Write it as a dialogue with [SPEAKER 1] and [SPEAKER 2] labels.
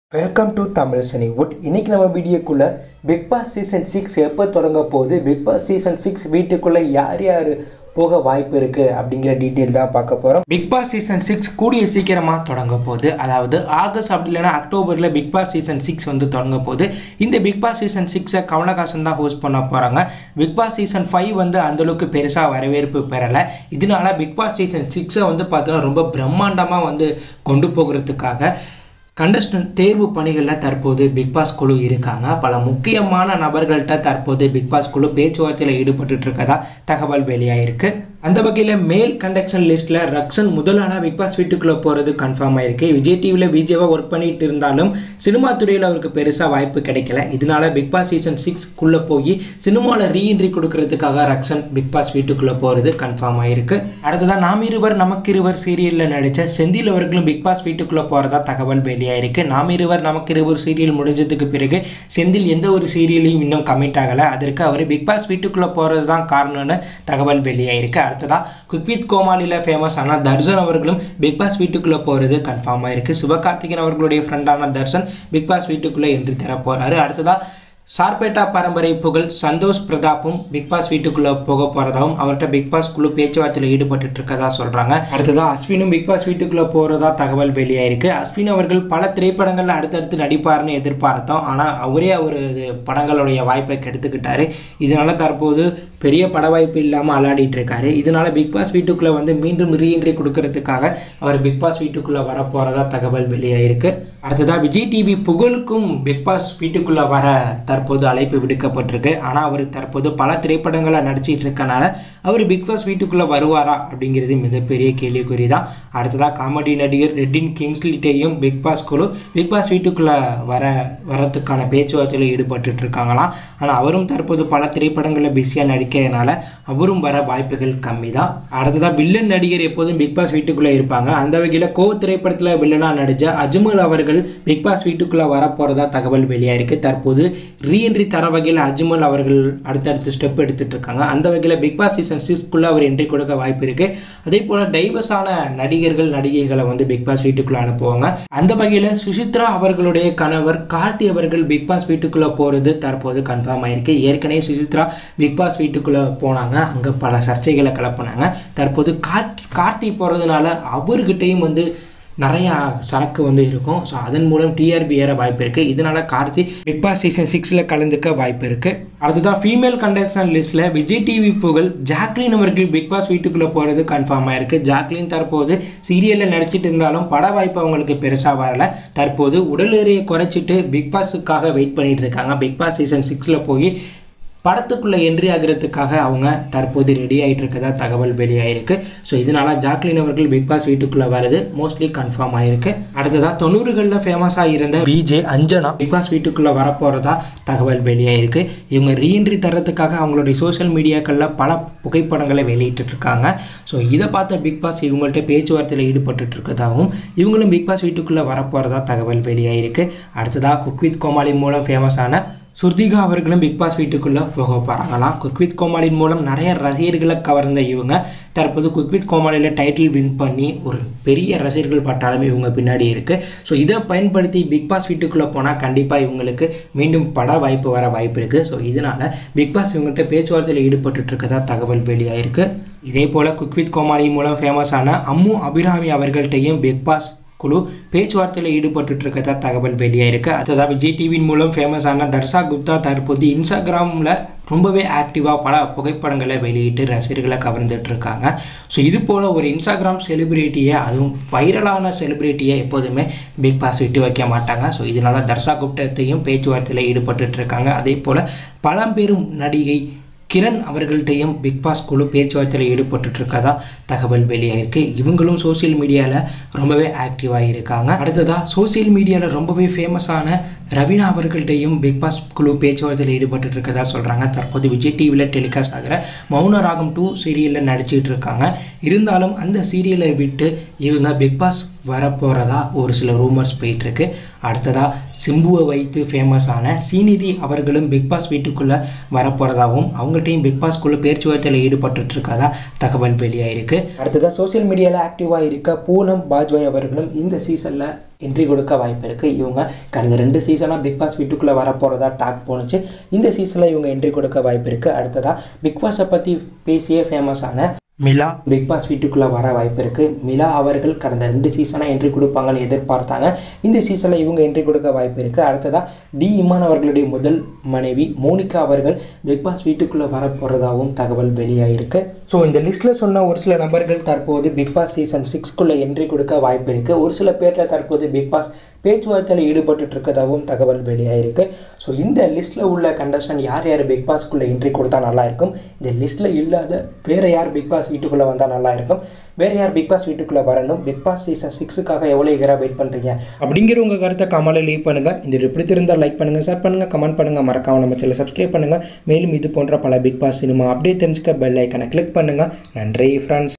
[SPEAKER 1] welcome to Tamil சனிவுட் இன்னைக்கு நம்ம வீடியோக்குள்ள பிக் பாஸ் சீசன் சிக்ஸ் எப்போ தொடங்க போகுது பிக் பாஸ் சீசன் சிக்ஸ் வீட்டுக்குள்ள யார் யார் போக வாய்ப்பு இருக்கு அப்படிங்கிற டீட்டெயில் தான் பார்க்க போறோம் பிக் பாஸ் சீசன் சிக்ஸ் கூடிய சீக்கிரமா தொடங்க போகுது அதாவது ஆகஸ்ட் அப்படி இல்லைன்னா அக்டோபர்ல பிக் பாஸ் சீசன் சிக்ஸ் வந்து தொடங்க போகுது இந்த பிக் பாஸ் சீசன் சிக்ஸை கமலஹாசன் தான் ஹோஸ்ட் பண்ண போறாங்க பிக் பாஸ் சீசன் ஃபைவ் வந்து அந்த அளவுக்கு பெருசா வரவேற்பு பெறலை இதனால பிக் பாஸ் சீசன் சிக்ஸை வந்து பார்த்தீங்கன்னா ரொம்ப பிரம்மாண்டமா வந்து கொண்டு போகிறதுக்காக கண்டஸ்டன்ட் தேர்வு பணிகளில் தற்போது பிக் பாஸ் குழு இருக்காங்க பல முக்கியமான நபர்கள்ட்ட தற்போது பிக் பாஸ் குழு பேச்சுவார்த்தையில் ஈடுபட்டு இருக்கதா தகவல் வெளியாயிருக்கு அந்த வகையில் மேல் கண்டக்ஷன் லிஸ்ட்டில் ரக்ஷன் முதலான பிக் பாஸ் வீட்டுக்குள்ளே போகிறது கன்ஃபார்ம் ஆயிருக்கு விஜய் டிவியில் விஜயவாக ஒர்க் பண்ணிட்டு இருந்தாலும் சினிமா துறையில் அவருக்கு பெருசாக வாய்ப்பு கிடைக்கல இதனால பிக் பாஸ் சீசன் சிக்ஸ்க்குள்ளே போய் சினிமாவில் ரீஎன்ட்ரி கொடுக்கறதுக்காக ரக்ஷன் பிக் பாஸ் வீட்டுக்குள்ளே போகிறது கன்ஃபார்ம் ஆயிருக்கு அடுத்ததான் நாம் இருவர் நமக்கு இருவர் சீரியலில் நடித்த செந்தில் அவர்களும் பிக் பாஸ் வீட்டுக்குள்ளே போகிறதா தகவல் வெளியாயிருக்கு நாம் இருவர் நமக்கு இருவர் சீரியல் முடிஞ்சதுக்கு பிறகு செந்தில் எந்த ஒரு சீரியலையும் இன்னும் கமிட் ஆகலை அதற்கு அவர் பிக் பாஸ் வீட்டுக்குள்ளே போகிறது தான் காரணம்னு தகவல் வெளியாயிருக்கு அடுத்ததாக குக்வித் கோமாளியில் ஃபேமஸ் ஆன தர்ஷன் அவர்களும் பிக் பாஸ் வீட்டுக்குள்ளே போகிறது கன்ஃபார்ம் ஆயிருக்கு சிவகார்த்திகேயன் அவர்களுடைய ஃப்ரெண்டான தர்ஷன் பிக் பாஸ் வீட்டுக்குள்ளே என்ட்ரி தர போகிறாரு அடுத்ததாக சார்பேட்டா பரம்பரை புகழ் சந்தோஷ் பிரதாப்பும் பிக் பாஸ் வீட்டுக்குள்ளே போக போகிறதாவும் அவர்கிட்ட பிக் பாஸ் குழு பேச்சுவார்த்தையில் ஈடுபட்டு இருக்கதா சொல்கிறாங்க அடுத்ததாக அஸ்வினும் பிக் பாஸ் வீட்டுக்குள்ளே போகிறதா தகவல் வெளியாயிருக்கு அஸ்வின் அவர்கள் பல திரைப்படங்களில் அடுத்தடுத்து நடிப்பார்னு எதிர்பார்த்தோம் ஆனால் அவரே அவர் படங்களுடைய வாய்ப்பை கெடுத்துக்கிட்டாரு இதனால தற்போது பெரிய பட வாய்ப்பு இல்லாமல் அலாடிட்டு இருக்காரு இதனால பிக் பாஸ் வீட்டுக்குள்ளே வந்து மீண்டும் ரீஎன்ட்ரி கொடுக்கறதுக்காக அவர் பிக் பாஸ் வீட்டுக்குள்ளே வர போகிறதா தகவல் வெளியாயிருக்கு அடுத்ததாக விஜய் டிவி புகழுக்கும் பிக் பாஸ் வீட்டுக்குள்ளே வர தற்போது அழைப்பு விடுக்கப்பட்டிருக்கு ஆனால் அவர் தற்போது பல திரைப்படங்களை நடிச்சிட்டு இருக்கனால அவர் பிக் பாஸ் வீட்டுக்குள்ளே வருவாரா அப்படிங்கிறது மிகப்பெரிய கேள்விக்குறி தான் அடுத்ததாக காமெடி நடிகர் ரெட்டின் கிங்ஸ்லிட்டையும் பிக் பாஸ் குழு பிக் பாஸ் வீட்டுக்குள்ளே வர வரத்துக்கான பேச்சுவார்த்தையில் ஈடுபட்டு இருக்காங்களாம் ஆனால் அவரும் தற்போது பல திரைப்படங்களில் பிஸியாக நடிக்கிறதுனால அவரும் வர வாய்ப்புகள் கம்மி தான் அடுத்ததாக வில்லன் நடிகர் எப்போதும் பிக் பாஸ் வீட்டுக்குள்ளே இருப்பாங்க அந்த வகையில் கோ திரைப்படத்தில் வில்லனாக நடித்த அஜ்மல் அவர்கள் பிக் பாஸ் வீட்டுக்குள்ளே வரப்போகிறதா தகவல் வெளியாயிருக்கு தற்போது ரீஎன்ட்ரி தர வகையில் அஜ்மல் அவர்கள் அடுத்தடுத்து ஸ்டெப் எடுத்துட்டு இருக்காங்க அந்த வகையில் பிக் பாஸ் சீசன் சிக்ஸ்க்குள்ளே அவர் என்ட்ரி கொடுக்க வாய்ப்பு இருக்குது அதே போல் டைவர்ஸான நடிகர்கள் நடிகைகளை வந்து பிக் பாஸ் வீட்டுக்குள்ளே அனுப்புவாங்க அந்த வகையில் சுசித்ரா அவர்களுடைய கணவர் கார்த்தி அவர்கள் பிக் பாஸ் வீட்டுக்குள்ளே போகிறது தற்போது கன்ஃபார்ம் ஆயிருக்கு ஏற்கனவே சுசித்ரா பிக் பாஸ் வீட்டுக்குள்ளே போனாங்க அங்கே பல சர்ச்சைகளை கிளப்புனாங்க தற்போது கார்த் கார்த்தி போகிறதுனால அவர்கிட்டையும் வந்து நிறையா சரக்கு வந்து இருக்கும் ஸோ அதன் மூலம் டிஆர்பி ஏற வாய்ப்பு இருக்குது இதனால் கார்த்தி பிக் பாஸ் சீசன் சிக்ஸில் கலந்துக்க வாய்ப்பு இருக்குது அடுத்ததாக ஃபீமேல் கண்டக்ஷன் லிஸ்ட்டில் விஜய் டிவி புகழ் ஜாக்லின் அவர்கள் பிக் பாஸ் வீட்டுக்குள்ளே போகிறது கன்ஃபார்ம் ஆயிருக்கு ஜாக்லின் தற்போது சீரியலில் நடிச்சிட்டு இருந்தாலும் பட வாய்ப்பு அவங்களுக்கு பெருசாக வரல தற்போது உடல் எடையை குறைச்சிட்டு பிக் பாஸுக்காக வெயிட் பண்ணிட்டு இருக்காங்க பிக் பாஸ் சீசன் சிக்ஸில் போய் படத்துக்குள்ளே என்ட்ரி ஆகிறதுக்காக அவங்க தற்போது ரெடி ஆகிட்டு இருக்கதா தகவல் வெளியாயிருக்கு ஸோ இதனால ஜாக்லின் அவர்கள் பிக் பாஸ் வீட்டுக்குள்ளே வரது மோஸ்ட்லி கன்ஃபார்ம் ஆயிருக்கு அடுத்ததாக தொண்ணூறுகளில் ஃபேமஸாக இருந்த விஜே அஞ்சனா பிக் பாஸ் வீட்டுக்குள்ளே வரப்போகிறதா தகவல் வெளியாயிருக்கு இவங்க ரீஎன்ட்ரி தரத்துக்காக அவங்களுடைய சோஷியல் மீடியாக்களில் பல புகைப்படங்களை வெளியிட்டு இருக்காங்க ஸோ இதை பார்த்த பிக் பாஸ் இவங்கள்ட்ட பேச்சுவார்த்தையில் ஈடுபட்டு இருக்கதாகவும் இவங்களும் பிக் பாஸ் வீட்டுக்குள்ளே வரப்போகிறதா தகவல் வெளியாயிருக்கு அடுத்ததாக குக்வித் கோமாளி மூலம் ஃபேமஸான சுர்திகா அவர்களும் பிக் பாஸ் வீட்டுக்குள்ளே போக போகிறாங்களாம் குக்வித் கோமாளின் மூலம் நிறைய ரசிகர்களை கவர்ந்த இவங்க தற்போது குக்வித் கோமாளியில் டைட்டில் வின் பண்ணி ஒரு பெரிய ரசிகர்கள் பட்டாளமே இவங்க பின்னாடி இருக்குது ஸோ இதை பயன்படுத்தி பிக் பாஸ் வீட்டுக்குள்ளே போனால் கண்டிப்பாக இவங்களுக்கு மீண்டும் பட வாய்ப்பு வர வாய்ப்பு இருக்குது ஸோ இதனால் பிக் பாஸ் இவங்கள்ட்ட பேச்சுவார்த்தையில் ஈடுபட்டு இருக்கதா தகவல் வெளியாயிருக்கு இதே போல் குக்வித் கோமாளி மூலம் ஃபேமஸான அம்மு அபிராமி அவர்கள்ட்டையும் பிக் பாஸ் குழு பேச்சுவார்த்தையில் ஈடுபட்டு இருக்கதா தகவல் வெளியாயிருக்கு அடுத்ததாக விஜய் டிவியின் மூலம் ஃபேமஸான தர்ஷா குப்தா தற்போது இன்ஸ்டாகிராமில் ரொம்பவே ஆக்டிவாக பல புகைப்படங்களை வெளியிட்டு ரசிகர்களை கவர்ந்துட்டு இருக்காங்க ஸோ இது போல் ஒரு இன்ஸ்டாகிராம் செலிபிரிட்டியை அதுவும் வைரலான செலிபிரிட்டியை எப்போதுமே பிக் பாஸ் விட்டு வைக்க மாட்டாங்க ஸோ இதனால் தர்ஷா குப்தத்தையும் பேச்சுவார்த்தையில் ஈடுபட்டு இருக்காங்க அதே போல் பழம்பெரும் நடிகை கிரண் அவர்கள்ட்டையும் பிக் பாஸ் குழு பேச்சுவார்த்தையில் ஈடுபட்டு இருக்கதா தகவல் வெளியாயிருக்கு இவங்களும் சோசியல் மீடியாவில் ரொம்பவே ஆக்டிவாக இருக்காங்க அடுத்ததாக சோசியல் மீடியாவில் ரொம்பவே ஃபேமஸான ரவீனா அவர்கள்ட்டையும் பிக் பாஸ் குழு பேச்சுவார்த்தையில் ஈடுபட்டு இருக்கதா சொல்கிறாங்க தற்போது விஜய் டிவியில் டெலிகாஸ்ட் ஆகிற மௌன ராகம் டூ சீரியலில் நடிச்சிட்டு இருக்காங்க இருந்தாலும் அந்த சீரியலை விட்டு இவங்க பிக் பாஸ் வரப்போகிறதா ஒரு சில ரூமர்ஸ் போயிட்டுருக்கு அடுத்ததாக சிம்புவை வைத்து ஃபேமஸான சீனிதி அவர்களும் பிக் பாஸ் வீட்டுக்குள்ளே வரப்போகிறதாகவும் அவங்கள்ட்டையும் பிக் பாஸ்க்குள்ளே பேச்சுவார்த்தையில் ஈடுபட்டு இருக்கதா தகவல் வெளியாயிருக்கு அடுத்ததாக சோசியல் மீடியாவில் ஆக்டிவாக இருக்க பூனம் பாஜ்பாய் அவர்களும் இந்த சீசனில் என்ட்ரி கொடுக்க வாய்ப்பு இருக்குது இவங்க கடந்த ரெண்டு சீசனாக பிக் பாஸ் வீட்டுக்குள்ளே வர போகிறதா டாக் போணுச்சு இந்த சீசனில் இவங்க என்ட்ரி கொடுக்க வாய்ப்பு இருக்குது அடுத்ததாக பிக் பாஸை பற்றி பேசியே ஃபேமஸான மிலா பிக் பாஸ் வீட்டுக்குள்ளே வர வாய்ப்பு இருக்குது மிலா அவர்கள் கடந்த ரெண்டு சீசனாக என்ட்ரி கொடுப்பாங்கன்னு எதிர்பார்த்தாங்க இந்த சீசனில் இவங்க என்ட்ரி கொடுக்க வாய்ப்பு இருக்குது அடுத்ததாக டி இமான் அவர்களுடைய முதல் மனைவி மோனிகா அவர்கள் பிக் பாஸ் வீட்டுக்குள்ளே வர போகிறதாகவும் தகவல் வெளியாகிருக்கு ஸோ இந்த லிஸ்ட்டில் சொன்ன ஒரு சில நபர்கள் தற்போது பிக் பாஸ் சீசன் சிக்ஸ்க்குள்ளே என்ட்ரி கொடுக்க வாய்ப்பு இருக்குது ஒரு சில பேரில் தற்போது பிக் பாஸ் பேச்சுவார்த்தையில் ஈடுபட்டு இருக்கதாகவும் தகவல் வெளியாயிருக்கு ஸோ இந்த லிஸ்ட்டில் உள்ள கண்டஸ்டன் யார் யார் பிக் பாஸ்க்குள்ளே என்ட்ரி கொடுத்தா நல்லா இருக்கும் இந்த லிஸ்ட்டில் இல்லாத வேறு யார் பிக் பாஸ் வீட்டுக்குள்ளே வந்தால் நல்லா இருக்கும் வேறு யார் பிக் பாஸ் வீட்டுக்குள்ளே வரணும் பிக் பாஸ் சீசன் சிக்ஸுக்காக எவ்வளோ எகராக வெயிட் பண்ணுறீங்க அப்படிங்கிற உங்கள் கருத்தை கமலை லீவ் பண்ணுங்கள் இந்த வீடியோ பிடித்திருந்தால் லைக் பண்ணுங்கள் ஷேர் பண்ணுங்கள் கமெண்ட் பண்ணுங்கள் மறக்காம நம்ம சேனலை சப்ஸ்கிரைப் பண்ணுங்கள் மேலும் இது போன்ற பல பிக் பாஸ் சினிமா அப்படியே தெரிஞ்சுக்க பெல் ஐக்கனை கிளிக் பண்ணுங்கள் நன்றி ஃப்ரெண்ட்ஸ்